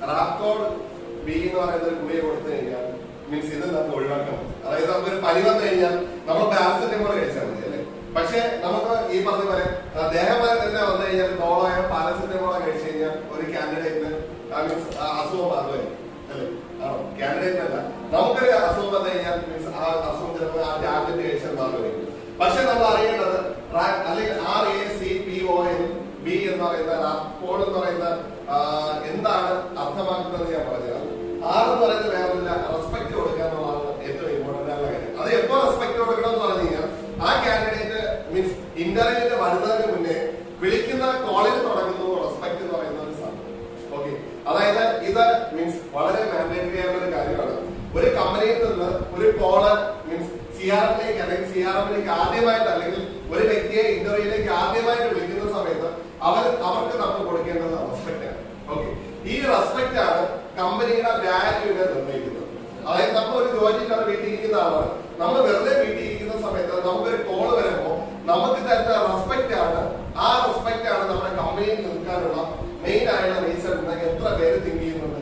റാപ്കോഡ് B എന്ന് പറയുന്ന ഒരു ഗുളിക കൊടുത്തു കഴിഞ്ഞാൽ മീൻസ് ഇത് നമുക്ക് ഒഴിവാക്കാൻ പറ്റും അതായത് നമുക്കൊരു പനി വന്നു കഴിഞ്ഞാൽ നമ്മൾ പാരസെറ്റമോൾ കഴിച്ചാൽ മതി അല്ലേ പക്ഷെ നമുക്ക് ഈ പറഞ്ഞ പോലെ ആ, ദേഹമായി തന്നെ വന്നു കഴിഞ്ഞാൽ ഡോളോയോ പാരസെറ്റമോളോ കഴിച്ചു കഴിഞ്ഞാൽ ഒരു കാൻഡിഡേറ്റിന് മീൻസ് അസുഖം മാറുമായിരിക്കും അല്ലേ ആണോ കാൻഡിഡേറ്റ് അല്ല നമുക്കൊരു അസുഖം വന്നു കഴിഞ്ഞാൽ മീൻസ് ആ അസുഖം ചിലപ്പോൾ ആ ടാബ്ലറ്റ് കഴിച്ചാൽ മാറുമായിരിക്കും പക്ഷെ നമ്മൾ അറിയേണ്ടത് റാ- അല്ലെങ്കിൽ R A C P O N B എന്ന് പറയുന്ന റാപ്പോൾ എന്ന് പറയുന്ന ആ, എന്താണ് അർത്ഥമാക്കുന്നത് ഞാൻ പറഞ്ഞത് ആർ എന്ന് പറയുന്നത് വേറൊന്നില്ല റെസ്പെക്ട് കൊടുക്കുക എന്നുള്ളതാണ് ഏറ്റവും ഇമ്പോർട്ടന്റ് ആയിട്ടുള്ള കാര്യം അത് എപ്പോ റെസ്പെക്ട് കൊടുക്കണം എന്ന് പറഞ്ഞു കഴിഞ്ഞാൽ ആ കാൻഡിഡേറ്റ് മീൻസ് ഇന്റർവ്യൂവിന് വരുന്നതിന് മുന്നേ വിളിക്കുന്ന കോളിൽ തുടങ്ങുന്നു റെസ്പെക്ട് എന്ന് പറയുന്ന ഒരു സാധനം ഓക്കെ അതായത് ഇത് മീൻസ് വളരെ മാൻഡേറ്ററി ആയിട്ടുള്ള ഒരു കാര്യമാണ് ഒരു കമ്പനിയിൽ നിന്ന് ഒരു കോള് മീൻസ് സി ആർ എമ്മിലേക്ക് അല്ലെങ്കിൽ സി ആർ എമ്മിലേക്ക് ആദ്യമായിട്ട് അല്ലെങ്കിൽ ഒരു വ്യക്തിയെ ഇന്റർവ്യൂയിലേക്ക് ആദ്യമായിട്ട് വിളിക്കുന്ന സമയത്ത് അവർ അവർക്ക് നമ്മൾ കൊടുക്കേണ്ടത് റെസ്പെക്ട് ആണ് ഓക്കെ ഈ റെസ്പെക്ട് ആണ് കമ്പനിയുടെ വാല്യൂവിനെ നിർണ്ണയിക്കുന്നത് അതായത് നമ്മൾ ഒരു ജോലിക്കാണ് വീട്ടിൽ ഇരിക്കുന്ന ആളാണ് നമ്മൾ വെറുതെ വീട്ടിൽ ഇരിക്കുന്ന സമയത്ത് നമുക്കൊരു കോള് വരുമ്പോ നമുക്ക് തരുന്ന റെസ്പെക്ട് ആണ് ആ റെസ്പെക്ട് ആണ് നമ്മുടെ കമ്പനിയിൽ നിൽക്കാനുള്ള മെയിൻ ആയിട്ടുള്ള റീസൺ എത്ര പേര് തിങ്ക് ചെയ്യുന്നുണ്ട്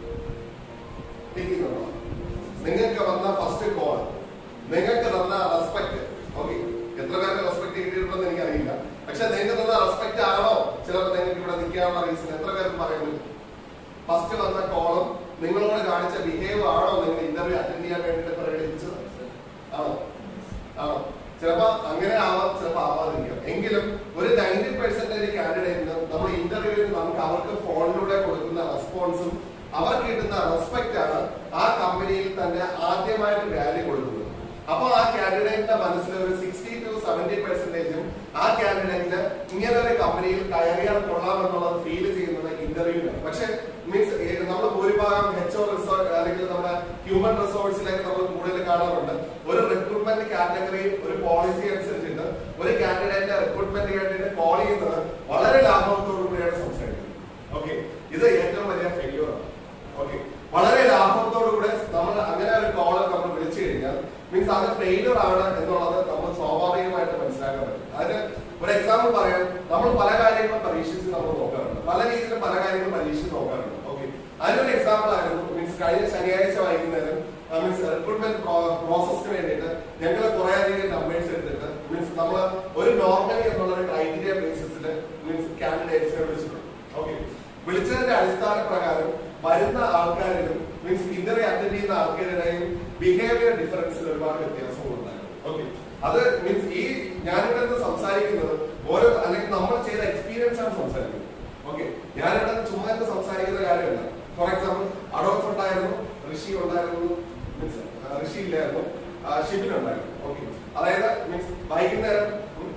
തിങ്ക് ചെയ്യുന്നുണ്ടോ നിങ്ങൾക്ക് വന്ന ഫസ്റ്റ് കോൾ നിങ്ങൾക്ക് തന്ന റെസ്പെക്ട് ഓക്കെ എത്ര പേർക്ക് റെസ്പെക്ട് കിട്ടിയിട്ടുണ്ടെന്ന് എനിക്കറിയില്ല പക്ഷെ നിങ്ങൾക്ക് തന്ന റെസ്പെക്ട് ആണോ ചിലപ്പോൾ നിങ്ങൾക്ക് ഇവിടെ നിൽക്കാനുള്ള റീസൺ എത്ര പേർക്ക് പറയാൻ പറ്റും ഫസ്റ്റ് വന്ന കോളും നിങ്ങളോട് കാണിച്ച ബിഹേവ് ആണോ നിങ്ങൾ ഇന്റർവ്യൂ അറ്റൻഡ് ചെയ്യാൻ വേണ്ടിയിട്ട് പ്രകടിപ്പിച്ചത് ആണോ ആണോ ചിലപ്പോ അങ്ങനെ ആവാം ചിലപ്പോ ആവാതിരിക്കാം എങ്കിലും ഒരു നയൻറ്റി പെർസെന്റേജ് കാൻഡിഡേറ്റിന് നമ്മൾ ഇന്റർവ്യൂവിൽ നമുക്ക് അവർക്ക് ഫോണിലൂടെ കൊടുക്കുന്ന റെസ്പോൺസും അവർക്ക് കിട്ടുന്ന റെസ്പെക്ട് ആണ് ആ കമ്പനിയിൽ തന്നെ ആദ്യമായിട്ട് വാല്യൂ കൊടുക്കുന്നത് അപ്പൊ ആ കാൻഡിഡേറ്റിന്റെ മനസ്സിൽ ഒരു സിക്സ്റ്റി ടു സെവന്റി പെർസെന്റേജും ആ കാൻഡിഡേറ്റിന് ഇങ്ങനെ ഒരു കമ്പനിയിൽ കയറിയാൽ കൊള്ളാമെന്നുള്ളത് ഫീൽ ചെയ്യുന്നത് ഇന്റർവ്യൂവിലാണ് പക്ഷെ മീൻസ് നമ്മൾ ഭൂരിഭാഗം എച്ച് ഒ റിസോർട്ട് അല്ലെങ്കിൽ നമ്മുടെ ഹ്യൂമൻ റിസോഴ്സിലേക്ക് നമ്മൾ കൂടുതൽ കാണാറുണ്ട് ഒരു റിക്രൂട്ട്മെന്റ് കാറ്റഗറി ഒരു പോളിസി അനുസരിച്ചിട്ട് ഒരു കാൻഡിഡേറ്റ് റിക്രൂട്ട്മെന്റ് വേണ്ടിയിട്ട് കോൾ ചെയ്യുന്നത് വളരെ ലാഭത്തോടു കൂടിയാണ് സംസാരിക്കുന്നത് ഓക്കെ ഇത് ഏറ്റവും വലിയ ഫെയിലിയർ ആണ് ഓക്കെ വളരെ ലാഭത്തോടുകൂടെ നമ്മൾ അങ്ങനെ ഒരു കോള് നമ്മൾ വിളിച്ചു കഴിഞ്ഞാൽ മീൻസ് അത് ഫെയിലിയർ ആണ് എന്നുള്ളത് നമ്മൾ സ്വാഭാവികമായിട്ട് മനസ്സിലാക്കാൻ പറ്റും അതിന് ഒരു എക്സാമ്പിൾ പറയാം നമ്മൾ പല കാര്യങ്ങളും പരീക്ഷിച്ച് നമ്മൾ നോക്കാറുണ്ട് പല രീതിയിൽ പല കാര്യങ്ങളും പരീക്ഷിച്ച് നോക്കാറുണ്ട് ഓക്കെ അതിനൊരു എക്സാമ്പിൾ ആയിരുന്നു മീൻസ് കഴിഞ്ഞ ശനിയാഴ്ച വൈകുന്നേരം മീൻസ് റിക്രൂട്ട്മെന്റ് പ്രോസസ്സിന് വേണ്ടിയിട്ട് ഞങ്ങൾ കുറെ അധികം നമ്പേഴ്സ് എടുത്തിട്ട് മീൻസ് നമ്മൾ ഒരു നോർമലി എന്നുള്ള ഒരു ക്രൈറ്റീരിയ ബേസിസിൽ മീൻസ് കാൻഡിഡേറ്റ്സിനെ വിളിച്ചിട്ടുണ്ട് ഓക്കെ വിളിച്ചതിന്റെ അടിസ്ഥാന പ്രകാരം വരുന്ന ആൾക്കാരിലും മീൻസ് ഇന്റർവ്യൂ അറ്റൻഡ് ചെയ്യുന്ന ആൾക്കാരുടെയും ബിഹേവിയർ ഡിഫറൻസിൽ ഒരുപാട് വ്യത്യാസങ്ങളുണ്ടായിരുന്നു ഓക്കെ അത് മീൻസ് ഈ ഞാനിവിടെ നിന്ന് സംസാരിക്കുന്നത് ഓരോ അല്ലെങ്കിൽ നമ്മൾ ചെയ്ത എക്സ്പീരിയൻസ് ആണ് സംസാരിക്കുന്നത് ഓക്കെ ഞാനിവിടെ നിന്ന് ചുമ്മാ ഇരുന്ന് സംസാരിക്കുന്ന കാര്യമല്ല ഫോർ എക്സാമ്പിൾ അഡോൾഫ് ഉണ്ടായിരുന്നു ഋഷി ഉണ്ടായിരുന്നു മീൻസ് ഋഷി ഇല്ലായിരുന്നു ഷിബിൻ ഉണ്ടായിരുന്നു ഓക്കെ അതായത് മീൻസ് വൈകുന്നേരം ഉം,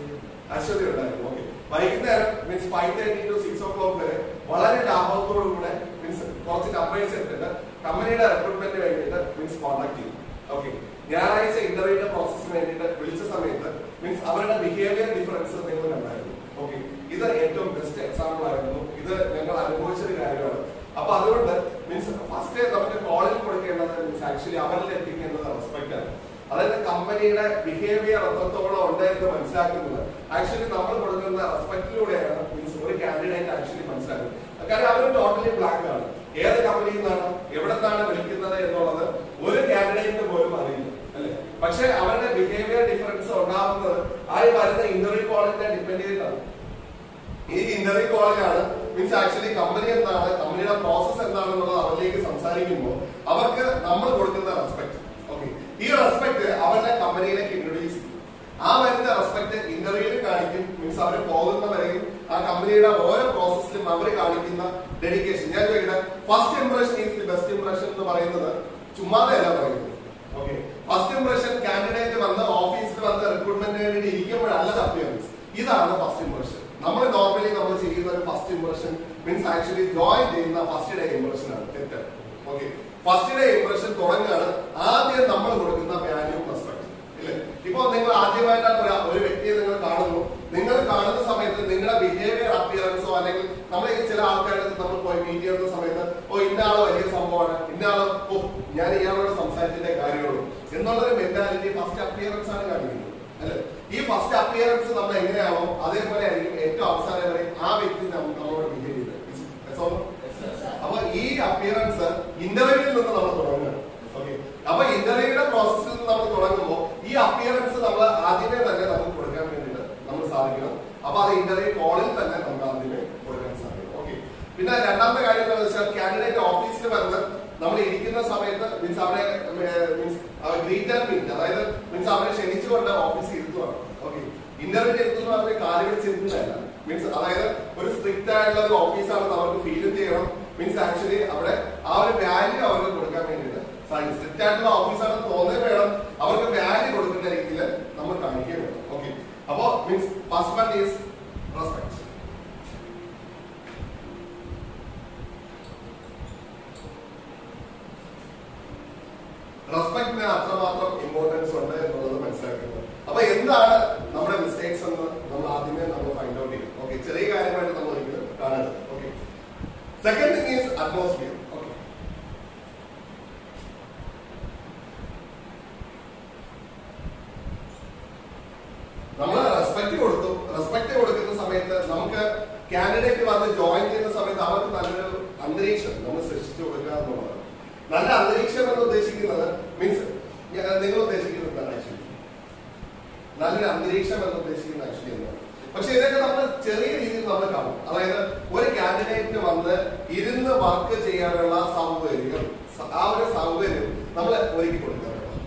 അശ്വതി ഉണ്ടായിരുന്നു ഓക്കെ വൈകുന്നേരം means five thirty to six o'clock വരെ വളരെ ലാഭത്തോടുകൂടെ മീൻസ് കുറച്ച് നമ്പേഴ്സ് എടുത്തിട്ട് കമ്പനിയുടെ റിക്രൂട്ട്മെന്റ് വേണ്ടിയിട്ട് മീൻസ് കോൺടാക്ട് ചെയ്തു ഓക്കെ ഞായറാഴ്ച ഇന്റർവ്യൂന്റെ പ്രോസസ്സിന് വേണ്ടിയിട്ട് വിളിച്ച സമയത്ത് മീൻസ് അവരുടെ ബിഹേവിയർ ഡിഫറൻസ് നിങ്ങൾ കണ്ടായിരുന്നു ഓക്കെ ഇത് ഏറ്റവും ബെസ്റ്റ് എക്സാമ്പിൾ ആയിരുന്നു ഇത് ഞങ്ങൾ അനുഭവിച്ചൊരു കാര്യമാണ് അപ്പൊ അതുകൊണ്ട് മീൻസ് ഫസ്റ്റ് നമുക്ക് കോളിൽ കൊടുക്കേണ്ടത് മീൻസ് ആക്ച്വലി അവരിൽ എത്തിക്കേണ്ടത് റെസ്പെക്ട് ആണ് അതായത് കമ്പനിയുടെ ബിഹേവിയർ എത്രത്തോളം ഉണ്ട് എന്ന് മനസ്സിലാക്കുന്നത് ആക്ച്വലി നമ്മൾ കൊടുക്കുന്ന റെസ്പെക്റ്റിലൂടെയാണ് മീൻസ് ഒരു കാൻഡിഡേറ്റ് ആക്ച്വലി മനസ്സിലാക്കുന്നത് കാരണം അവർ ടോട്ടലി ബ്ലാക്ക് ആണ് ഏത് കമ്പനിയിൽ നിന്നാണ് എവിടെ നിന്നാണ് വിളിക്കുന്നത് എന്നുള്ളത് ഒരു കാൻഡിഡേറ്റിന് പോലും അറിയില്ല അല്ലെ പക്ഷെ അവരുടെ ബിഹേവിയർ ഡിഫറൻസ് ഉണ്ടാകുന്നത് ആ ഈ വരുന്ന ഇന്റർവ്യൂ കോളിനെ ഡിപ്പെൻഡ് ചെയ്തിട്ടാണ് ഈ ഇന്റർവ്യൂ കോളിലാണ് മീൻസ് ആക്ച്വലി കമ്പനി എന്താണ് കമ്പനിയുടെ പ്രോസസ് എന്താണെന്നുള്ളത് അവരിലേക്ക് സംസാരിക്കുമ്പോൾ അവർക്ക് നമ്മൾ കൊടുക്കുന്ന റെസ്പെക്ട് ഓക്കെ ഈ റെസ്പെക്ട് അവരുടെ കമ്പനിയിലേക്ക് ഇൻട്രൊഡ്യൂസ് ചെയ്യും ആ വരുന്ന റെസ്പെക്ട് ഇന്റർവ്യൂവിൽ കാണിക്കും മീൻസ് അവർ പോകുന്നവരെയും ആ കമ്പനിയുടെ ഓരോ പ്രോസസ്സിലും അവർ കാണിക്കുന്ന ഡെഡിക്കേഷൻ ഞാൻ ചോദിക്കട്ടെ first impression is the best impression എന്ന് പറയുന്നത് ചുമ്മാതെയല്ല പറയുന്നത് ഓക്കെ ഫസ്റ്റ് ഇംപ്രഷൻ കാൻഡിഡേറ്റ് വന്ന് ഓഫീസിൽ വന്ന് റിക്രൂട്ട്മെന്റ് വേണ്ടി ഇരിക്കുമ്പോഴല്ല അപ്പിയറൻസ് ഇതാണ് ഫസ്റ്റ് ഇംപ്രഷൻ നമ്മൾ നോർമലി നമ്മൾ ചെയ്യുന്ന ഒരു first impression means actually join ചെയ്യുന്ന ഫസ്റ്റ് ഡേ ഇംപ്രഷൻ ആണ് തെറ്റ് ഓക്കെ ഫസ്റ്റ് ഡേ ഇംപ്രഷൻ തുടങ്ങുകയാണ് ആദ്യം നമ്മൾ കൊടുക്കുന്ന വാല്യൂ റെസ്പെക്ട് ഇല്ലേ ഇപ്പൊ നിങ്ങൾ ആദ്യമായിട്ടാണ് ഒരു ഒരു വ്യക്തിയെ നിങ്ങൾ കാണുന്നു നിങ്ങൾ കാണുന്ന സമയത്ത് നിങ്ങളുടെ ബിഹേവിയർ അപ്പിയറൻസോ അല്ലെങ്കിൽ നമ്മൾ ഈ ചില ആൾക്കാരുടെ അടുത്ത് നമ്മൾ പോയി മീറ്റ് ചെയ്യുന്ന സമയത്ത് ഓ ഇന്ന ആള് വലിയ സംഭവമാണ് ഇന്ന ആള് ഓ ഞാൻ ഇയാളോട് സംസാരിച്ചിട്ടേ കാര്യമുള്ളൂ എന്നുള്ളൊരു മെന്റാലിറ്റി ഫസ്റ്റ് അപ്പിയറൻസ് ആണ് കാണിക്കുന്നത് അല്ലെ ഈ ഫസ്റ്റ് അപ്പിയറൻസ് നമ്മൾ എങ്ങനെയാണോ അതേപോലെ ആയിരിക്കും ഏറ്റവും അവസാനം വരെ ആ വ്യക്തി നമ്മ- നമ്മളോട് ബിഹേവ് ചെയ്തത് Yes or no? അപ്പൊ ഈ അപ്പിയറൻസ് ഇന്റർവ്യൂവിൽ നിന്ന് നമ്മൾ തുടങ്ങുകയാണ് ഓക്കെ അപ്പൊ ഇന്റർവ്യൂയുടെ പ്രോസസ്സിൽ നിന്ന് നമ്മൾ തുടങ്ങുമ്പോൾ ഈ അപ്പിയറൻസ് നമ്മൾ ആദ്യമേ തന്നെ നമുക്ക് കൊടുക്കാൻ വേണ്ടിയിട്ട് നമ്മൾ സാധിക്കണം അപ്പൊ അത് ഇന്റർവ്യൂ കോളിൽ തന്നെ നമുക്ക് ആദ്യമേ കൊടുക്കാൻ സാധിക്കും ഓക്കെ പിന്നെ രണ്ടാമത്തെ കാര്യം എന്താണെന്ന് വെച്ചാൽ കാൻഡിഡേറ്റ് ഓഫീസിൽ വന്ന് നമ്മൾ ഇരിക്കുന്ന സമയത്ത് മീൻസ് അവരെ മീൻസ് ഗ്രീറ്റ് ആൻഡ് മീറ്റ് അതായത് മീൻസ് അവരെ ക്ഷണിച്ചുകൊണ്ട് ഓഫീസിൽ ഇരുത്തുവാണ് ഓക്കെ ഇന്റർവ്യൂ ഇരുത്തുന്ന പറഞ്ഞ കാര്യം വെച്ചിരുന്നതല്ല മീൻസ് അതായത് ഒരു സ്ട്രിക്റ്റ് ആയിട്ടുള്ള ഒരു ഓഫീസാണെന്ന് അവർക്ക് ഫീൽ ചെയ്യണം മീൻസ് ആക്ച്വലി അവിടെ ആ ഒരു വാല്യൂ അവർക്ക് കൊടുക്കാൻ വേണ്ടിയിട്ട് സാധിക്കും സ്ട്രിക്റ്റ് ആയിട്ടുള്ള ഓഫീസാണെന്ന് തോന്നുകയും വേണം അവർക്ക് വാല്യൂ കൊടുക്കുന്ന രീതിയിൽ നമ്മൾ കാണിക്കുകയും വേണം ഓക്കെ അപ്പോ means first one is respect റെസ്പെക്ടിന് അത്രമാത്രം ഇമ്പോർട്ടൻസ് ഉണ്ട് എന്നുള്ളത് മനസ്സിലാക്കുന്നത് അപ്പൊ എന്താണ് നമ്മുടെ മിസ്റ്റേക്സ് എന്ന് നമ്മൾ ആദ്യമേ നമ്മൾ ഫൈൻഡ് ഔട്ട് ചെയ്യും ഓക്കെ ചെറിയ കാര്യമായിട്ട് നമ്മൾ ഒരിക്കലും കാണരുത് okay second thing is atmosphere okay നമ്മൾ റെസ്പെക്ട് കൊടുത്തു റെസ്പെക്ട് കൊടുക്കുന്ന സമയത്ത് നമുക്ക് കാൻഡിഡേറ്റ് വന്ന് ജോയിൻ ചെയ്യുന്ന സമയത്ത് അവർക്ക് നല്ലൊരു അന്തരീക്ഷം നമ്മൾ സൃഷ്ടിച്ചു കൊടുക്കുക എന്നുള്ളതാണ് നല്ല അന്തരീക്ഷം എന്ന് ഉദ്ദേശിക്കുന്നത് മീൻസ് നിങ്ങൾ ഉദ്ദേശിക്കുന്നത് എന്താണ് ആക്ച്വലി നല്ലൊരു അന്തരീക്ഷം എന്ന് ഉദ്ദേശിക്കുന്നത് ആക്ച്വലി എന്താണ് പക്ഷെ ഇതൊക്കെ നമ്മൾ ചെറിയ രീതിയിൽ നമ്മൾ കാണും അതായത് ഒരു കാൻഡിഡേറ്റിന് വന്ന് ഇരുന്ന് വർക്ക് ചെയ്യാനുള്ള സൗകര്യം ആ ഒരു സൗകര്യം നമ്മൾ ഒരുക്കി കൊടുക്കുക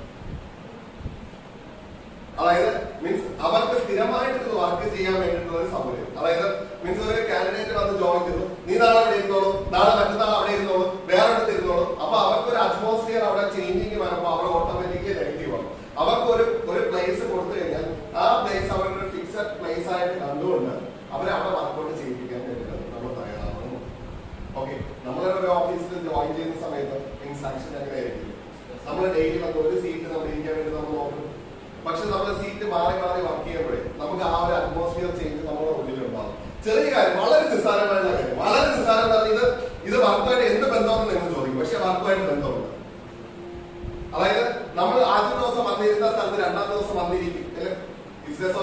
അതായത് മീൻസ് അവർക്ക് സ്ഥിരമായിട്ട് ഇത് വർക്ക് ചെയ്യാൻ വേണ്ടിയിട്ടുള്ള ഒരു സൗകര്യം അതായത് മീൻസ് ഒരു കാൻഡിഡേറ്റ് വന്ന് ജോയിൻ ചെയ്തു നീ നാളെ അവിടെ ഇരുന്നോളൂ നാളെ മറ്റന്നാൾ അവിടെ ഇരുന്നോളൂ വേറെ അടുത്ത് ഇരുന്നോളൂ അപ്പൊ അവർക്ക് ഒരു അറ്റ്മോസ്ഫിയർ അവിടെ ചേഞ്ചിങ് വരുമ്പോൾ അവർ ഓട്ടോമാറ്റിക്കലി നെഗറ്റീവ് ആണ് അവർക്ക് ഒരു ഒരു പ്ലേസ് കൊടുത്തു കഴിഞ്ഞാൽ ആ പ്ലേസ് അവരുടെ ഒരു ഫിക്സഡ് പ്ലേസ് ആയിട്ട് കണ്ടുകൊണ്ട് അവരെ അവിടെ വർക്കൗട്ട് ചെയ്യിപ്പിക്കാൻ വേണ്ടിയിട്ട് നമ്മൾ തയ്യാറാവണം ഓക്കെ നമ്മൾ ഒരു ഓഫീസിൽ ജോയിൻ ചെയ്യുന്ന സമയത്ത് മീൻസ് ആക്ഷൻ അങ്ങനെ ആയിരിക്കും നമ്മൾ ഡെയിലി വന്ന് ഒരു സീറ്റ് നമ്മൾ ഇരിക്കാൻ വേണ്ടി നമ്മൾ നോക്കും പക്ഷെ നമ്മുടെ സീറ്റ് മാറി മാറി വർക്ക് ചെയ്യുമ്പോഴേ നമുക്ക് ആ ഒരു അറ്റ്മോസ്ഫിയർ ചേഞ്ച് നമ്മുടെ ഉള്ളിലുണ്ടാവും ചെറിയ കാര്യം വളരെ നിസ്സാരമായിട്ടുള്ള കാര്യം വളരെ നിസ്സാരം എന്ന് പറഞ്ഞാൽ ഇത് ഇത് വർക്കുമായിട്ട് എന്ത് ബന്ധമെന്ന് നിങ്ങൾ ചോദിക്കും പക്ഷെ വർക്കുമായിട്ട് ബന്ധമുണ്ട് അതായത് നമ്മൾ ആദ്യ ദിവസം വന്നിരുന്ന സ്ഥലത്ത് രണ്ടാം ദിവസം വന്നിരിക്കും അല്ലെ ബിസിനസ്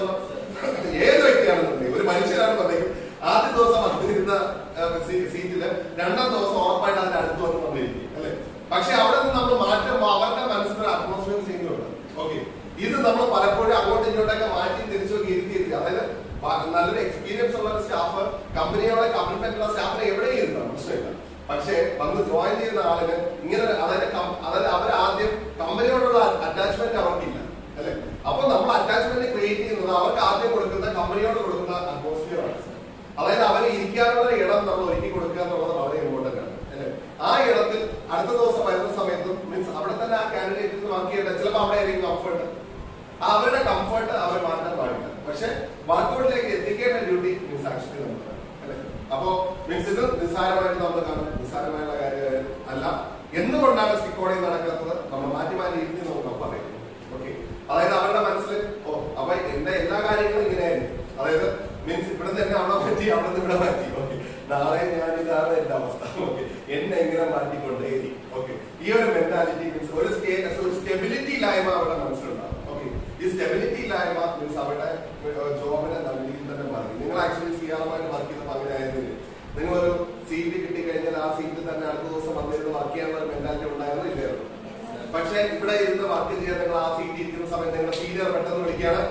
ഏത് വ്യക്തിയാണെന്നുണ്ടെങ്കിൽ ഒരു മനുഷ്യനാണെന്നുണ്ടെങ്കിൽ ആദ്യ ദിവസം വന്നിരുന്ന സീറ്റില് രണ്ടാം ദിവസം ഉറപ്പായിട്ട് അതിന്റെ അടുത്ത് വന്ന് വന്നിരിക്കും അല്ലെ പക്ഷെ അവിടെ നിന്ന് നമ്മൾ മാറ്റുമ്പോൾ അവരുടെ മനസ്സിലൊരു അറ്റ്മോസ്ഫിയർ ചേഞ്ച് ഉണ്ട് ഓക്കെ ഇത് നമ്മൾ പലപ്പോഴും അങ്ങോട്ടും ഇങ്ങോട്ടൊക്കെ മാറ്റി തിരിച്ചു നോക്കി ഇരുത്തിയിരിക്കുക അതായത് പ- നല്ലൊരു എക്സ്പീരിയൻസ് ഉള്ള സ്റ്റാഫ് കമ്പനിയോടെ കമ്മിറ്റ്മെന്റ് ഉള്ള സ്റ്റാഫിനെ എവിടെയും ഇരുന്നാണ് പ്രശ്നമില്ല പക്ഷേ വന്ന് ജോയിൻ ചെയ്യുന്ന ആളുകൾ ഇങ്ങനെ അതായത് കം- അതായത് അവർ ആദ്യം കമ്പനിയോടുള്ള അറ്റാച്ച്മെന്റ് അവർക്കില്ല അല്ലെ അപ്പൊ നമ്മൾ അറ്റാച്ച്മെന്റ് ക്രിയേറ്റ് ചെയ്യുന്നത് അവർക്ക് ആദ്യം കൊടുക്കുന്ന കമ്പനിയോട് കൊടുക്കുന്ന അറ്റ്മോസ്ഫിയർ ആണ് അതായത് അവരെ ഇരിക്കാനുള്ള ഇടം നമ്മൾ ഒരുക്കി കൊടുക്കുക എന്നുള്ളത് വളരെ ഇമ്പോർട്ടന്റ് ആണ് അല്ലെ ആ ഇടത്തിൽ അടുത്ത ദിവസം വരുന്ന സമയത്തും മീൻസ് അവിടെ തന്നെ ആ കാൻഡിഡേറ്റ് വർക്ക് ചെയ്യട്ടെ ചിലപ്പോൾ അവിടെ ആയിരിക്കും കംഫർട്ട് ആ അവരുടെ കംഫർട്ട് അവർ മാറ്റാൻ പാടില്ല പക്ഷെ വർക്കൗട്ടിലേക്ക് എത്തിക്കേണ്ട ഡ്യൂട്ടി മീൻസ് ആക്ച്വലി നമുക്ക് അല്ലെ അപ്പോ മീൻസ് ഇത് നിസ്സാരമായിട്ട് നമ്മൾ കാണും നിസ്സാരമായുള്ള കാര്യം അല്ല എന്തുകൊണ്ടാണ് സ്റ്റിക്കോടെ നടക്കാത്തത് നമ്മൾ മാറ്റി മാറ്റി ഇരുന്ന് നമുക്ക് പറയും ഓക്കെ അതായത് അവരുടെ മനസ്സിൽ ഓ അപ്പൊ എന്റെ എല്ലാ കാര്യങ്ങളും ഇങ്ങനെയായിരിക്കും അതായത് മീൻസ് ഇവിടെ തന്നെ അവിടെ മാറ്റി അവിടെ നിന്ന് ഇവിടെ മാറ്റി ഓക്കെ നാളെ ഞാൻ ഇതാണ് എന്റെ അവസ്ഥ ഓക്കെ എന്നെ എങ്ങനെ മാറ്റിക്കൊണ്ടേയിരിക്കും ഓക്കെ ഈ ഒരു മെന്റാലിറ്റി മീൻസ് ഒരു സ്റ്റേ ഒരു സ്റ്റെബിലിറ്റി ഇല്ലായ്മ അവരുടെ മനസ്സിലുണ്ടാവും ഓക്കെ ഈ സ്റ്റെബിലിറ്റി ഇല്ലായ്മ മീൻസ് അവരുടെ ജോബിനെ നല്ല രീതിയിൽ തന്നെ മാറി നിങ്ങൾ ആക്ച്വലി ചെയ്യാറുമായിട്ട് വർക്ക് ചെയ്തപ്പോൾ അങ്ങനെ ആയിരുന്നില്ല നിങ്ങൾ ഒരു സീറ്റ് കിട്ടിക്കഴിഞ്ഞാൽ ആ സീറ്റിൽ തന്നെ അടുത്ത ദിവസം വന്നിരുന്ന് വർക്ക് ചെയ്യാനുള്ള ഒരു മെന്റാലിറ്റി ഉണ്ടായിരുന്നു ഇല്ലായിരുന്നു പക്ഷെ ഇവിടെ ഇരുന്ന് വർക്ക് ചെയ്യാൻ നിങ്ങൾ ആ സീറ്റ് ഇരിക്കുന്ന സമയത്ത് നിങ്ങളുടെ സീനിയർ പെട്ടെന്ന് വിളിക്കുകയാണ്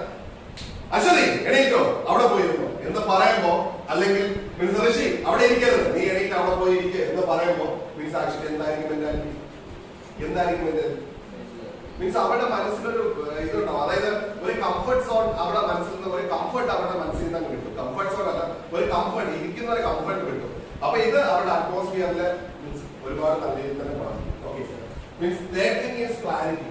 അശ്വതി എണീറ്റോ അവിടെ പോയിരുന്നു എന്ന് പറയുമ്പോ അല്ലെങ്കിൽ മീൻസ് ഋഷി അവിടെ ഇരിക്കരുത് നീ എണീറ്റ് അവിടെ പോയി ഇരിക്കുക എന്ന് പറയുമ്പോ മീൻസ് ആക്ച്വലി എന്തായിരിക്കും മെന്റാലിറ്റി എന്തായിരിക്കും മെന്റാലിറ്റി മീൻസ് അവരുടെ മനസ്സിലൊരു ഏഹ്, ഇതുണ്ടാവും അതായത് ഒരു കംഫർട്ട് സോൺ അവരുടെ മനസ്സിൽ നിന്ന് ഒരു കംഫർട്ട് അവരുടെ മനസ്സിൽ നിന്ന് അങ്ങ് കിട്ടും കംഫർട്ട് സോൺ അല്ല ഒരു കംഫർട്ട് ഇരിക്കുന്ന ഒരു കംഫർട്ട് കിട്ടും അപ്പൊ ഇത് അവരുടെ അറ്റ്മോസ്ഫിയറിൽ മീൻസ് ഒരുപാട് നല്ല രീതിയിൽ തന്നെ മാറും okay means third is clarity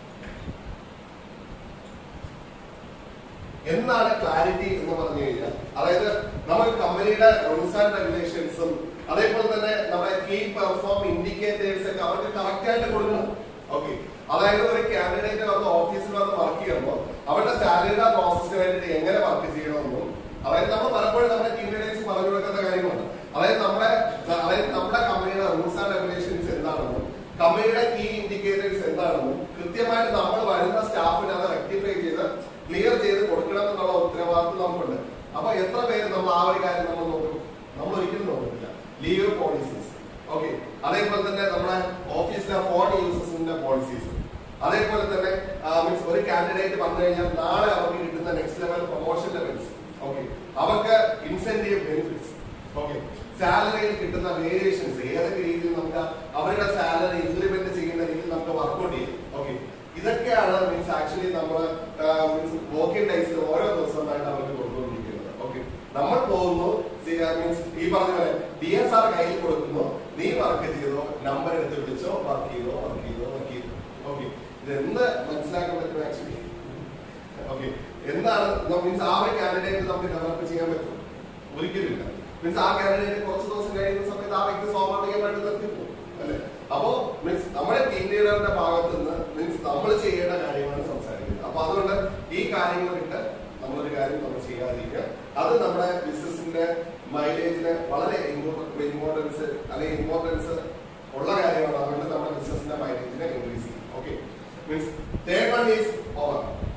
എന്താണ് ക്ലാരിറ്റി എന്ന് പറഞ്ഞു കഴിഞ്ഞാൽ അതായത് നമുക്ക് കമ്പനിയുടെ റൂൾസ് ആൻഡ് റെഗുലേഷൻസും അതേപോലെ തന്നെ നമ്മുടെ കീ പെർഫോം ഇൻഡിക്കേറ്റേഴ്സ് ഒക്കെ അവർക്ക് കറക്റ്റ് ആയിട്ട് കൊടുക്കണം ഓക്കെ അതായത് ഒരു കാൻഡിഡേറ്റ് വന്ന് ഓഫീസിൽ വന്ന് വർക്ക് ചെയ്യുമ്പോൾ അവരുടെ സാലറിയുടെ പ്രോസസ്സിന് വേണ്ടിയിട്ട് എങ്ങനെ വർക്ക് ചെയ്യണമെന്നും അതായത് നമ്മൾ പലപ്പോഴും നമ്മുടെ ടീം ലീഡേഴ്സ് പറഞ്ഞു കൊടുക്കുന്ന കാര്യമാണ് അതായത് നമ്മുടെ അതായത് നമ്മുടെ കമ്പനിയുടെ റൂൾസ് ആൻഡ് റെഗുലേഷൻസ് എന്താണെന്നും കമ്പനിയുടെ കീ ഇൻഡിക്കേറ്റേഴ്സ് എന്താണെന്നും കൃത്യമായിട്ട് നമ്മൾ വരുന്ന സ്റ്റാഫിന് അത് റെക്ടിഫൈ ചെയ്ത് ക്ലിയർ ചെയ്ത് കൊടുക്കണം എന്നുള്ള ഉത്തരവാദിത്വം നമുക്കുണ്ട് അപ്പൊ എത്ര പേര് നമ്മൾ ആ ഒരു കാര്യം നമ്മൾ നോക്കും നമ്മൾ ഒരിക്കലും നോക്കുന്നില്ല ലീവ് പോളിസീസ് ഓക്കെ അതേപോലെ തന്നെ നമ്മുടെ ഓഫീസിലെ ഫോൺ യൂസസിന്റെ പോളിസീസ് അതേപോലെ തന്നെ മീൻസ് ഒരു കാൻഡിഡേറ്റ് വന്നു കഴിഞ്ഞാൽ നാളെ അവർക്ക് കിട്ടുന്ന next level promotion levels okay അവർക്ക് ഇൻസെന്റീവ് ബെനിഫിറ്റ്സ് ഓക്കെ സാലറിയിൽ കിട്ടുന്ന വേരിയേഷൻസ് ഏതൊക്കെ രീതിയിൽ നമുക്ക് അവരുടെ സാലറി ഇംപ്ലിമെന്റ് ചെയ്യുന്ന രീതിയിൽ നമുക്ക് വർക്ക്ഔട്ട് ചെയ്യും ഓക്കെ ഇതൊക്കെയാണ് മീൻസ് ആക്ച്വലി നമ്മൾ മീൻസ് വർക്കിംഗ് ഡേയ്സിൽ ഓരോ ദിവസമായിട്ട് അവർക്ക് കൊടുത്തുകൊണ്ടിരിക്കുന്നത് ഓക്കെ നമ്മൾ പോകുന്നു മീൻസ് ഈ പറഞ്ഞ പോലെ ഡി എസ് ആർ കയ്യിൽ കൊടുക്കുന്നു നീ വർക്ക് ചെയ്തോ നമ്പർ എടുത്ത് വിളിച്ചോ വർക്ക് ചെയ്തോ വർക്ക് ചെയ്തോ വർക്ക് ചെയ്തോ ഓക്കെ ഇതെന്ത് മനസ്സിലാക്കാൻ പറ്റും ആക്ച്വലി ഓക്കെ എന്താണ് മീൻസ് ആ ഒരു കാൻഡിഡേറ്റ് നമുക്ക് ഡെവലപ്പ് ചെയ്യാൻ പറ്റും ഒരിക്കലുമില്ല മീൻസ് ആ കാൻഡിഡേറ്റ് കുറച്ച് ദിവസം കഴിയുന്ന സമയത്ത് ആ വ്യക്തി സ്വാഭാവികമായിട്ട് നിർത്തിപ്പോകും അല്ലെ അപ്പോ മീൻസ് നമ്മുടെ ടീം ലീഡറിന്റെ ഭാഗത്ത് നിന്ന് മീൻസ് നമ്മൾ ചെയ്യേണ്ട കാര്യമാണ് സംസാരിക്കുന്നത് അപ്പൊ അതുകൊണ്ട് ഈ കാര്യങ്ങൾ വിട്ട് നമ്മളൊരു കാര്യം നമ്മൾ ചെയ്യാതിരിക്കുക അത് നമ്മുടെ ബിസിനസിന്റെ മൈലേജിന് വളരെ ഇമ്പോർട്ടൻസ് അല്ലെങ്കിൽ ഇമ്പോർട്ടൻസ് ഉള്ള കാര്യമാണ് അതുകൊണ്ട് നമ്മുടെ ബിസിനസിന്റെ മൈലേജിനെ ഇൻക്രീസ് ചെയ്യും okay means third one is over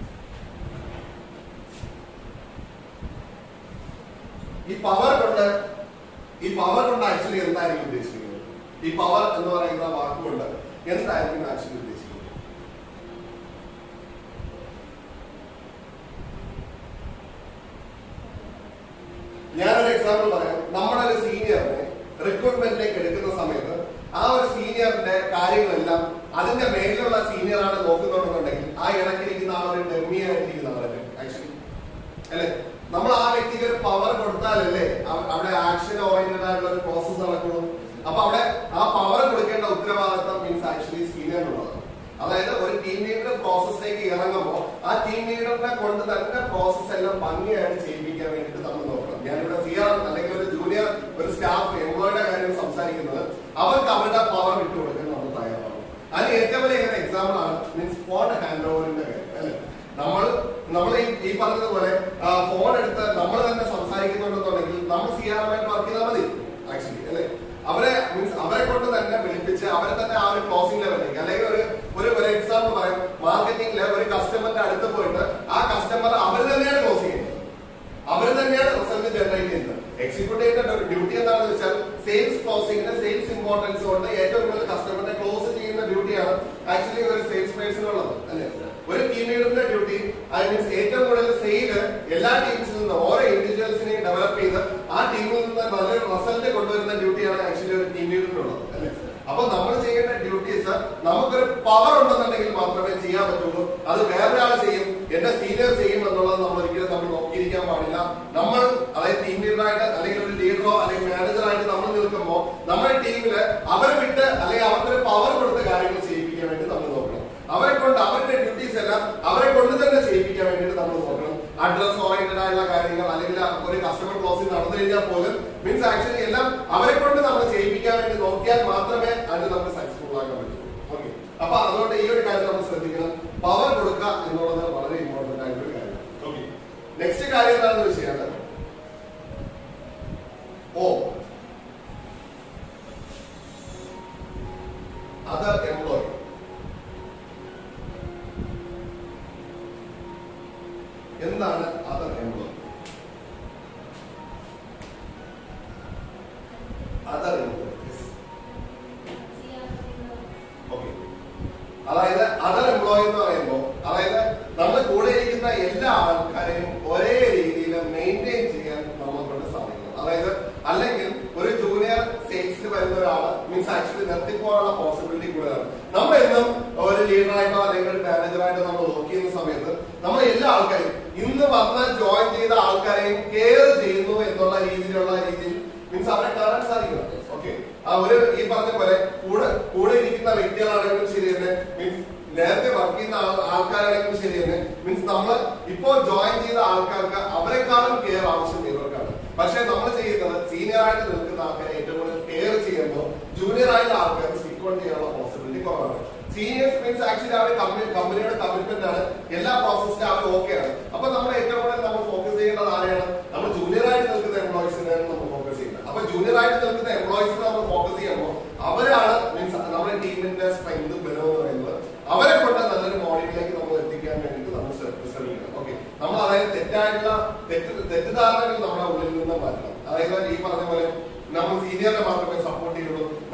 ഈ പവർ കൊണ്ട് ഈ പവർ കൊണ്ട് ആക്ച്വലി എന്തായിരിക്കും ഉദ്ദേശിക്കുന്നത് ഈ പവർ എന്ന് പറയുന്ന വാക്കുകൊണ്ട് എന്തായിരിക്കും ആക്ച്വലി ഉദ്ദേശിക്കുന്നത് ഞാനൊരു എക്സാമ്പിൾ പറയാം നമ്മുടെ ഒരു സീനിയറിനെ റിക്രൂട്ട്മെന്റിലേക്ക് എടുക്കുന്ന സമയത്ത് ആ ഒരു സീനിയറിന്റെ കാര്യങ്ങളെല്ലാം അതിന്റെ മേലിലുള്ള സീനിയറാണ് നോക്കുന്നുണ്ടെന്നുണ്ടെങ്കിൽ ആ ഇടയ്ക്കിരിക്കുന്ന ആ ഒരു ഡെമ്മി ആയിട്ടിരിക്കുന്ന ആളല്ലേ ആക്ച്വലി അല്ലെ നമ്മൾ ആ വ്യക്തിക്ക് ഒരു പവർ കൊടുത്താലല്ലേ അവ- അവിടെ ആക്ഷൻ ഓറിയന്റഡ് ആയിട്ടുള്ള ഒരു പ്രോസസ് നടക്കുള്ളൂ അപ്പൊ അവിടെ ആ പവർ കൊടുക്കേണ്ട ഉത്തരവാദിത്തം മീൻസ് ആക്ച്വലി സീനിയറിനുള്ളതാണ് അതായത് ഒരു ടീം ലീഡർ പ്രോസസ്സിലേക്ക് ഇറങ്ങുമ്പോൾ ആ ടീം ലീഡറിനെ കൊണ്ട് തന്നെ പ്രോസസ് എല്ലാം ഭംഗിയായിട്ട് ചെയ്യിപ്പിക്കാൻ വേണ്ടിയിട്ട് നമ്മൾ നോക്കണം ഞാനിവിടെ സി ആർ അല്ലെങ്കിൽ ഒരു ജൂനിയർ ഒരു സ്റ്റാഫ് എംപ്ലോയിയുടെ കാര്യം സംസാരിക്കുന്നത് അവർക്ക് അവരുടെ പവർ വിട്ടുകൊടുക്കാൻ നമ്മൾ തയ്യാറാണ് അതിന് ഏറ്റവും വലിയ എക്സാമ്പിൾ ആണ് മീൻസ് ഫോൺ ഹാൻഡ് ഓവറിന്റെ കാര്യം അല്ലെ നമ്മൾ നമ്മൾ ഈ ഈ പറഞ്ഞതുപോലെ ഫോൺ എടുത്ത് നമ്മൾ തന്നെ സംസാരിക്കുന്നുണ്ടെന്നുണ്ടെങ്കിൽ നമ്മൾ സി ആർ ആയിട്ട് വർക്ക് ചെയ്താൽ മതി ആക്ച്വലി അല്ലെ അവരെ മീൻസ് അവരെ കൊണ്ട് തന്നെ വിളിപ്പിച്ച് അവരെ തന്നെ ആ ഒരു ക്ലോസിംഗ് ലെവലിലേക്ക് അല്ലെങ്കിൽ ഒരു ഒരു ഒരു എക്സാമ്പിൾ പറയാം മാർക്കറ്റിംഗില് ഒരു കസ്റ്റമറിന്റെ അടുത്ത് പോയിട്ട് ആ കസ്റ്റമർ അവർ തന്നെയാണ് ക്ലോസ് ചെയ്യുന്നത് അവർ തന്നെയാണ് റിസൾട്ട് ജനറേറ്റ് ചെയ്യുന്നത് എക്സിക്യൂട്ടീവിന്റെ ഡ്യൂട്ടി എന്താണെന്ന് വെച്ചാൽ സെയിൽസ് ക്ലോസിംഗിന് സെയിൽസ് ഇമ്പോർട്ടൻസ് കൊണ്ട് ഏറ്റവും കൂടുതൽ കസ്റ്റമറിനെ ക്ലോസ് ചെയ്യുന്ന ഡ്യൂട്ടിയാണ് ആക്ച്വലി ഒരു സെയിൽസ് പേഴ്സണുള്ളത് അല്ലെ ഒരു ടീം ലീഡറിന്റെ ഡ്യൂട്ടി ഐ മീൻസ് ഏറ്റവും കൂടുതൽ സെയില് എല്ലാ ടീംസിൽ നിന്നും ഓരോ ഇൻഡിവിജ്വൽസിനെയും ഡെവലപ്പ് ചെയ്ത് ആ ടീമിൽ നിന്ന് നല്ലൊരു റിസൾട്ട് കൊണ്ടുവരുന്ന ഡ്യൂട്ടിയാണ് ആക്ച്വലി ഒരു ടീം ലീഡറിനുള്ളത് അല്ലെ അപ്പൊ നമ്മൾ ചെയ്യേണ്ട ഡ്യൂട്ടീസ് നമുക്കൊരു പവർ ഉണ്ടെന്നുണ്ടെങ്കിൽ മാത്രമേ ചെയ്യാൻ പറ്റുള്ളൂ അത് വേറൊരാൾ ചെയ്യും എന്റെ സീനിയർ ചെയ്യും എന്നുള്ളത് നമ്മൾ ഒരിക്കലും നമ്മൾ നോക്കിയിരിക്കാൻ പാടില്ല നമ്മൾ അതായത് ടീം ലീഡറായിട്ട് അല്ലെങ്കിൽ ഒരു ലീഡറോ അല്ലെങ്കിൽ മാനേജറായിട്ട് നമ്മൾ നിൽക്കുമ്പോൾ നമ്മുടെ ടീമില് അവരെ വിട്ട് അല്ലെങ്കിൽ അവർക്കൊരു പവർ കൊടുത്ത കാര്യങ്ങൾ ചെയ്യിപ്പിക്കാൻ വേണ്ടി നമ്മൾ നോക്കണം അവരെ കൊണ്ട് അവരുടെ ഡ്യൂട്ടീസ് എല്ലാം അവരെ കൊണ്ട് തന്നെ ചെയ്യിപ്പിക്കാൻ വേണ്ടിയിട്ട് നമ്മൾ നോക്കണം അഡ്രസ് ഓറിയന്റഡ് ആയിട്ടുള്ള കാര്യങ്ങൾ അല്ലെങ്കിൽ ഒരു കസ്റ്റമർ ക്ലോസിംഗ് നടന്നു കഴിഞ്ഞാൽ പോലും മീൻസ് ആക്ച്വലി എല്ലാം അവരെ കൊണ്ട് നമ്മൾ ചെയ്യിപ്പിക്കാൻ വേണ്ടി നോക്കിയാൽ മാത്രമേ അതിന് നമുക്ക് സക്സസ്ഫുൾ ആക്കാൻ പറ്റൂ ഓക്കെ അപ്പൊ അതുകൊണ്ട് ഈ ഒരു കാര്യം നമ്മൾ ശ്രദ്ധിക്കണം പവർ കൊടുക്കുക എന്നുള്ളത് വളരെ ഇമ്പോർട്ടന്റ് ആയിട്ടുള്ള ഒരു കാര്യം ഓക്കെ നെക്സ്റ്റ് കാര്യം എന്താണെന്ന് വെച്ച് കഴിഞ്ഞാൽ ഓ അതർ എംപ്ലോയി എന്താണ് other employee other employee okay അതായത് അതർ എംപ്ലോയി എന്ന് പറയുമ്പോൾ അതായത് നമ്മുടെ കൂടെ ഇരിക്കുന്ന എല്ലാ ആൾക്കാരെയും ഒരേ രീതിയിൽ മെയിൻറ്റെയിൻ ചെയ്യാൻ നമ്മളെ കൊണ്ട് സാധിക്കണം അതായത് അല്ലെങ്കിൽ ഒരു ജൂനിയർ സെയിൽസിൽ വരുന്ന ഒരാള് മീൻസ് ആക്ച്വലി നിർത്തിപ്പോകാനുള്ള പോസിബിലിറ്റി കൂടുതലാണ് നമ്മൾ എന്നും ഒരു ലീഡറായിട്ടോ അല്ലെങ്കിൽ ഒരു മാനേജറായിട്ടോ നമ്മൾ വർക്ക് ചെയ്യുന്ന സമയത്ത് നമ്മൾ എല്ലാ ആൾക്കാരും ഇന്ന് വന്ന ജോയിൻ ചെയ്ത ആൾക്കാരെയും കെയർ ചെയ്യുന്നു എന്നുള്ള രീതിയിലുള്ള രീതിയിൽ മീൻസ് അവരെ കാണാൻ സാധിക്കണം ഓക്കെ ആ ഒരു ഈ പറഞ്ഞ പോലെ കൂടെ കൂടെ ഇരിക്കുന്ന വ്യക്തികളാണെങ്കിലും ശരി തന്നെ മീൻസ് നേരത്തെ വർക്ക് ചെയ്യുന്ന ആൾ- ആൾക്കാരാണെങ്കിലും ശരി തന്നെ മീൻസ് നമ്മൾ ഇപ്പോ ജോയിൻ ചെയ്ത ആൾക്കാർക്ക് അവരെക്കാളും കെയർ ആവശ്യം ഇവർക്കാണ് പക്ഷെ നമ്മൾ ചെയ്യുന്നത് സീനിയർ ആയിട്ട് നിൽക്കുന്ന ആൾക്കാരെ ഏറ്റവും കൂടുതൽ കെയർ ചെയ്യുമ്പോൾ ജൂനിയർ ആയിട്ടുള്ള ആൾക്കാർക്ക് സ്റ്റിക്ക് ഓൺ ചെയ്യാനുള്ള പോസിബിലിറ്റി കുറവാണ് സീനിയേഴ്സ് മീൻസ് ആക്ച്വലി അവർ കമ്പനി കമ്പനിയുടെ കമ്മിറ്റ്മെന്റ് ആണ് എല്ലാ പ്രോസസ്സിലും അവർ ഓക്കെ ആണ് അപ്പൊ നമ്മൾ ഏറ്റവും കൂടുതൽ നമ്മൾ ഫോക്കസ് ചെയ്യേണ്ടത് ആരെയാണ് നമ്മൾ ജൂനിയർ ആയിട്ട് നിൽക്കുന്ന എംപ്ലോയീസിനെയാണ് നമ്മൾ ഫോക്കസ് ചെയ്യുന്നത് അപ്പൊ ജൂനിയർ ആയിട്ട് നിൽക്കുന്ന എംപ്ലോയീസിനെ നമ്മൾ ഫോക്കസ് ചെയ്യുമ്പോൾ അവരാണ് മീൻസ് നമ്മുടെ ടീമിന്റെ സ്ട്രെങ്ത് ബലം എന്ന് പറയുന്നത് അവരെ കൊണ്ട് നല്ലൊരു മോഡലിലേക്ക് നമ്മൾ എത്തിക്കാൻ വേണ്ടിയിട്ട് നമ്മൾ ശ്രദ്ധ- ശ്രമിക്കണം ഓക്കെ നമ്മൾ അതായത് തെറ്റായിട്ടുള്ള തെറ്റ് തെറ്റിദ്ധാരണകൾ നമ്മുടെ ഉള്ളിൽ നിന്ന് മാറ്റണം അതായത് ഈ പറഞ്ഞ പോലെ നമ്മൾ സീനിയറിനെ മാത്രമേ സപ്പോർട്ട് ചെയ്യുള്ളൂ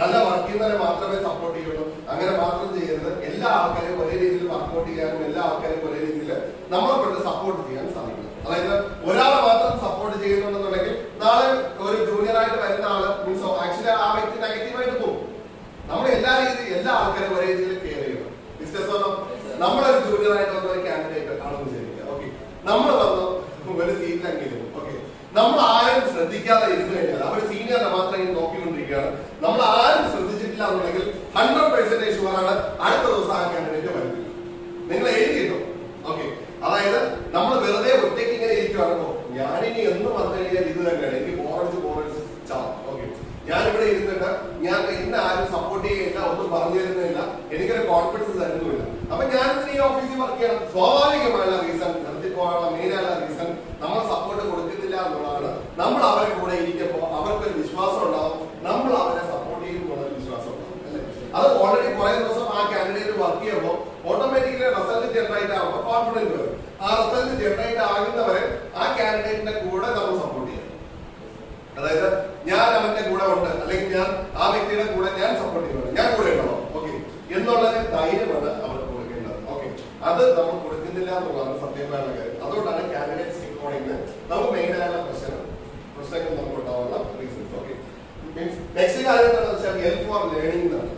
നല്ല വർക്ക് ചെയ്യുന്നവരെ മാത്രമേ സപ്പോർട്ട് ചെയ്യുള്ളൂ അങ്ങനെ മാത്രം ചെയ്യരുത് എല്ലാ ആൾക്കാരെയും ഒരേ രീതിയിൽ വർക്കൗട്ട് ചെയ്യാനും എല്ലാ ആൾക്കാരെയും ഒരേ രീതിയിൽ നമ്മളെ കൊണ്ട് സപ്പോർട്ട് ചെയ്യാൻ സാധിക്കണം അതായത് ഒരാളെ മാത്രം സപ്പോർട്ട് ചെയ്യുന്നുണ്ടെന്നുണ്ടെങ്കിൽ നാളെ ഒരു ജൂനിയർ ആയിട്ട് വരുന്ന ആള് മീൻസ് ആക്ച്വലി ആ വ്യക്തി നെഗറ്റീവായിട്ട് പോകും നമ്മൾ എല്ലാ രീതി എല്ലാ ആൾക്കാരും ഒരേ രീതിയിൽ കെയർ ചെയ്യണം ബിസിനസ് വന്നോ നമ്മളൊരു ജൂനിയർ ആയിട്ട് വന്ന ഒരു കാൻഡിഡേറ്റ് ആണെന്ന് വിചാരിക്കുക ഓക്കെ നമ്മൾ വന്നു ഒരു സീറ്റിലെങ്കിലും ഓക്കെ നമ്മൾ ആരും ശ്രദ്ധിക്കാതെ ഇരുന്ന് കഴിഞ്ഞാൽ അവർ സീനിയറിനെ മാത്രം ഇങ്ങനെ നോക്കിക്കൊണ്ടിരിക്കുകയാണ് നമ്മൾ ആരും ശ്രദ്ധിച്ചിട്ടില്ല എന്നുണ്ടെങ്കിൽ ഹൺഡ്രഡ് പെർസെന്റേജ് ഷുവറാണ് അടുത്ത ദിവസം ആ കാൻഡിഡേറ്റ് വരുന്നില്ല നിങ്ങൾ എഴുതിയിട്ടു ഓക്കെ അതായത് നമ്മൾ വെറുതെ ഒറ്റയ്ക്ക് ഇങ്ങനെ ഇരിക്കുവാണോ ഞാനിനി എന്ന് വന്നു കഴിഞ്ഞാൽ ഇത് തന്നെയാണ് എനിക്ക് ബോറടിച്ച് ബോറടിച്ച് ചാവും ഓക്കെ ഞാനിവിടെ ഇരുന്നിട്ട് ഞാൻ എന്നെ ആരും സപ്പോർട്ട് ചെയ്യില്ല ഒന്നും പറഞ്ഞു തരുന്നില്ല എനിക്കൊരു കോൺഫിഡൻസ് തരുന്നുമില്ല അപ്പൊ ഞാൻ ഈ ഓഫീസിൽ വർക്ക് ചെയ്യണം സ്വാഭാവികമായ റീസൺ നിർത്തി പോകാനുള്ള മെയിനായ റീസൺ നമ്മൾ സപ്പോർട്ട് കൊടുക്കുന്നില്ല എന്നുള്ളതാണ് നമ്മൾ അവരെ കൂടെ ഇരിക്കുമ്പോൾ അവർക്കൊരു വിശ്വാസം ഉണ്ടാവും നമ്മൾ അവരെ സപ്പോർട്ട് ചെയ്യുമ്പോൾ ഒരു വിശ്വാസം ഉണ്ടാവും അല്ലേ അത് ഓൾറെഡി കുറെ ദിവസം ആ കാൻഡിഡേറ്റ് വർക്ക് ചെയ്യുമ്പോൾ ഓട്ടോമാറ്റിക്കലി റിസൾട്ട് ജനറേറ്റ് ആകുമ്പോൾ കോൺഫിഡൻസ് വരും ആ റിസൾട്ട് ജനറേറ്റ് ആകുന്നവരെ ആ കാൻഡിഡേറ്റിന്റെ കൂടെ നമ്മൾ സപ്പോർട്ട് ചെയ്യണം അതായത് ഞാൻ അവന്റെ കൂടെ ഉണ്ട് അല്ലെങ്കിൽ ഞാൻ ആ വ്യക്തിയുടെ കൂടെ ഞാൻ സപ്പോർട്ട് ചെയ്യണം ഞാൻ കൂടെ ഉണ്ടോ ഓക്കെ എന്നുള്ളൊരു ധൈര്യമാണ് അവർക്ക് കൊടുക്കേണ്ടത് ഓക്കെ അത് നമ്മൾ കൊടുക്കുന്നില്ല എന്നുള്ളതാണ് സത്യമായ കാര്യം അതുകൊണ്ടാണ് കാൻഡിഡേറ്റ് സ്റ്റിക്കോണിന് നമുക്ക് മെയിൻ ആയുള്ള പ്രശ്നം പ്രശ്നങ്ങൾ നമുക്ക് ഉണ്ടാവുന്ന റീസൺസ് ഓക്കെ മീൻസ് നെക്സ്റ്റ് കാര്യം എന്താണെന്ന് വെച്ചാൽ ഹെൽപ്പ് ഫോർ ലേണിംഗ് എന്നാണ്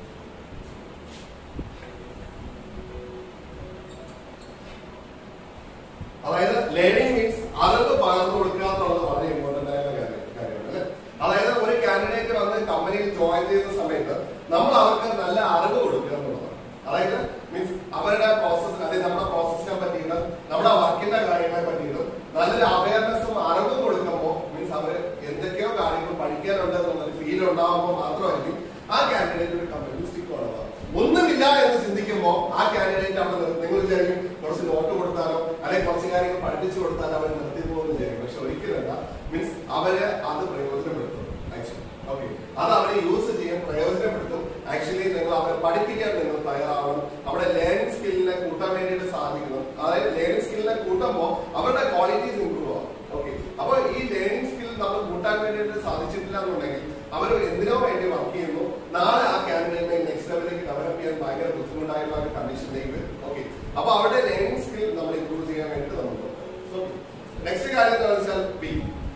അതായത് ലേണിംഗ് മീൻസ് അറിവ് പകർന്നു കൊടുക്കുക എന്നുള്ളത് വളരെ ഇമ്പോർട്ടന്റ് ആയ കാര്യം കാര്യമാണ് അല്ലെ അതായത് ഒരു കാൻഡിഡേറ്റ് വന്ന് കമ്പനിയിൽ ജോയിൻ ചെയ്യുന്ന സമയത്ത് നമ്മൾ അവർക്ക് നല്ല അറിവ് കൊടുക്കുക എന്നുള്ളതാണ് അതായത് മീൻസ് അവരുടെ പ്രോസസ് അല്ലെങ്കിൽ നമ്മുടെ പ്രോസസ്സിനെ പറ്റിയിട്ട് നമ്മുടെ വർക്കിന്റെ കാര്യങ്ങളെ പറ്റിയിട്ടും നല്ലൊരു അവയർനെസ്സും അറിവും കൊടുക്കുമ്പോൾ മീൻസ് അവര് എന്തൊക്കെയോ കാര്യങ്ങൾ പഠിക്കാനുണ്ട് എന്നുള്ളൊരു ഫീൽ ഉണ്ടാകുമ്പോൾ മാത്രമായിരിക്കും ആ കാൻഡിഡേറ്റ് ഒരു കമ്പനിയിൽ സ്റ്റിക്ക് ഉണ്ടാവുക ഒന്നുമില്ല എന്ന് ചിന്തിക്കുമ്പോൾ ആ കാൻഡിഡേറ്റ് അവിടെ നിർത്തി നിങ്ങൾ വിചാരിക്കും കുറച്ച് നോട്ട് കൊടുത്താലോ അല്ലെങ്കിൽ കുറച്ച് കാര്യങ്ങൾ പഠിപ്പിച്ചു കൊടുത്താലോ അവർ നിർത്തി പോകുമെന്ന് വിചാരിക്കും പക്ഷെ ഒരിക്കലല്ല മീൻസ് അവര് അത് പ്രയോജനപ്പെടുത്തും ആക്ച്വലി ഓക്കെ അത് അവരെ യൂസ് ചെയ്യാൻ പ്രയോജനപ്പെടുത്തും ആക്ച്വലി നിങ്ങൾ അവരെ പഠിപ്പിക്കാൻ നിങ്ങൾ തയ്യാറാവണം അവിടെ ലേണിംഗ് സ്കില്ലിനെ കൂട്ടാൻ വേണ്ടിയിട്ട് സാധിക്കണം അതായത് ലേണിംഗ് സ്കില്ലിനെ കൂട്ടുമ്പോൾ അവരുടെ ക്വാളിറ്റീസ് ഇമ്പ്രൂവ് ആവും ഓക്കെ അപ്പൊ ഈ ലേണിംഗ് സ്കിൽ നമ്മൾ കൂട്ടാൻ വേണ്ടിയിട്ട് സാധിച്ചിട്ടില്ല എന്നുണ്ടെങ്കിൽ അവർ എന്തിനോ വേണ്ടി വർക്ക് ചെയ്യുന്നു നാളെ ആ കാൻഡിഡേറ്റിനെ നെക്സ്റ്റ് ലെവലിലേക്ക് ഡെവലപ്പ് ചെയ്യാൻ ഭയങ്കര ബുദ്ധിമുട്ടായിട്ടുള്ള ഒരു കണ്ടീഷനിലേക്ക് വരും ഓക്കെ അപ്പൊ അവരുടെ ലേണിംഗ് സ്കിൽ നമ്മൾ ഇമ്പ്രൂവ് ചെയ്യാൻ വേണ്ടി നമുക്ക് നെക്സ്റ്റ് കാര്യം എന്താണെന്ന് വെച്ചാൽ ബി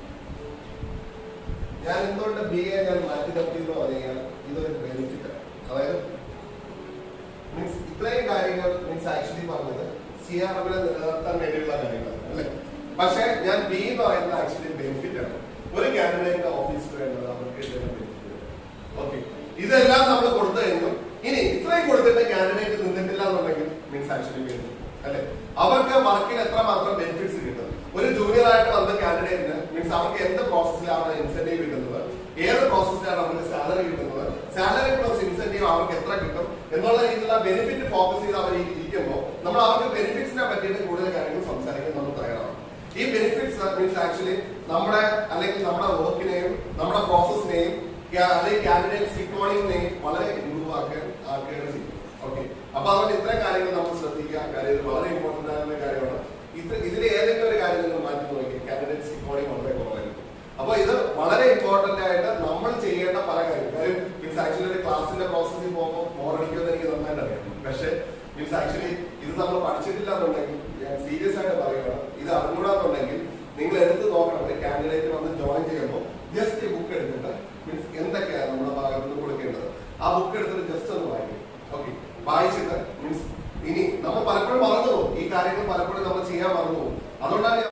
ഞാൻ എന്തുകൊണ്ട് ബി എ ഞാൻ മാറ്റി നിർത്തി എന്ന് പറഞ്ഞാൽ ഇതൊരു ബെനിഫിറ്റ് അതായത് മീൻസ് ഇത്രയും കാര്യങ്ങൾ മീൻസ് ആക്ച്വലി പറഞ്ഞത് സി ആർ എമ്മിനെ നിലനിർത്താൻ വേണ്ടിയുള്ള കാര്യങ്ങളാണ് അല്ലേ പക്ഷെ ഞാൻ ബി എന്ന് പറയുന്നത് ആക്ച്വലി ബെനിഫിറ്റ് ആണ് ഒരു കാൻഡിഡേറ്റിന്റെ ഓഫീസിൽ വേണ്ടത് അവർക്ക് കിട്ടുന്ന ബെനിഫിറ്റ് ഓക്കെ ഇതെല്ലാം നമ്മൾ കൊടുത്തു കഴിഞ്ഞു ഇനി ഇത്രയും കൊടുത്തിട്ട് കാൻഡിഡേറ്റ് നിന്നിട്ടില്ല എന്നുണ്ടെങ്കിൽ മീൻസ് ആക്ച്വലി ബെനിഫിറ്റ് അല്ലെ അവർക്ക് വർക്കിന് എത്രമാത്രം ബെനിഫിറ്റ്സ് കിട്ടും ഒരു ജൂനിയർ ആയിട്ട് വന്ന കാൻഡിഡേറ്റിന് മീൻസ് അവർക്ക് എന്ത് പ്രോസസ്സിലാണ് ഇൻസെന്റീവ് കിട്ടുന്നത് ഏത് പ്രോസസ്സിലാണ് അവർക്ക് സാലറി കിട്ടുന്നത് സാലറി പ്ലസ് ഇൻസെന്റീവ് അവർക്ക് എത്ര കിട്ടും എന്നുള്ള രീതിയിലുള്ള ബെനിഫിറ്റ് ഫോക്കസ് ചെയ്ത് അവർ ഇരിക്കുമ്പോൾ നമ്മൾ അവർക്ക് ബെനിഫിറ്റ്സിനെ പറ്റിയിട്ട് കൂടുതൽ കാര്യങ്ങൾ സംസാരിക്കാൻ നമ്മൾ തയ്യാറാണ് ഈ ബെനിഫിറ്റ്സ് മീൻസ് ആക്ച്വലി നമ്മുടെ അല്ലെങ്കിൽ നമ്മുടെ വർക്കിനെയും നമ്മുടെ പ്രോസസ്സിനെയും അല്ലെങ്കിൽ കാൻഡിഡേറ്റ് സിക്കോണിങ്ങിനെയും വളരെ ഇമ്പ്രൂവ് ആക്കാൻ ആക്കുകയാണ് ചെയ്യും ഓക്കെ അപ്പൊ അതുകൊണ്ട് ഇത്രയും കാര്യങ്ങൾ നമ്മൾ ശ്രദ്ധിക്കുക കാര്യം ഇത് വളരെ ഇമ്പോർട്ടന്റ് ആയിട്ടുള്ള കാര്യമാണ് ഇത് ഇതിൽ ഏതെങ്കിലും ഒരു കാര്യം നിങ്ങൾ മാറ്റി നോക്കി കാൻഡിഡേറ്റ് സിക്കോണിങ് വളരെ കുറവായിരിക്കും അപ്പൊ ഇത് വളരെ ഇമ്പോർട്ടന്റ് ആയിട്ട് നമ്മൾ ചെയ്യേണ്ട പല കാര്യം കാര്യം മീൻസ് ആക്ച്വലി ഒരു ക്ലാസിന്റെ പ്രോസസ്സിൽ പോകുമ്പോൾ ബോറടിക്കുമെന്ന് എനിക്ക് നന്നായിട്ട് അറിയാം പക്ഷെ മീൻസ് ആക്ച്വലി ഇത് നമ്മൾ പഠിച്ചിട്ടില്ല എന്നുണ്ടെങ്കിൽ ഞാൻ സീരിയസ് ആയിട്ട് പറയുകയാണ് ഇത് അറിഞ്ഞൂടാന്നുണ്ടെങ്കിൽ നിങ്ങൾ എടുത്ത് നോക്കണം ഒരു കാൻഡിഡേറ്റ് വന്ന് ജോയിൻ ചെയ്യുമ്പോൾ ജസ്റ്റ് ബുക്ക് എടുത്തിട്ട് മീൻസ് എന്തൊക്കെയാണ് നമ്മുടെ ഭാഗത്ത് നിന്ന് കൊടുക്കേണ്ടത് ആ ബുക്ക് എടുത്തിട്ട് ജസ്റ്റ് ഒന്ന് വായിക്കും ഓക്കെ വായിച്ചിട്ട് മീൻസ് ഇനി നമ്മൾ പലപ്പോഴും മറന്നു പോകും ഈ കാര്യങ്ങൾ പലപ്പോഴും നമ്മൾ ചെയ്യാൻ മറന്നു പോകും അതുകൊണ്ടാണ്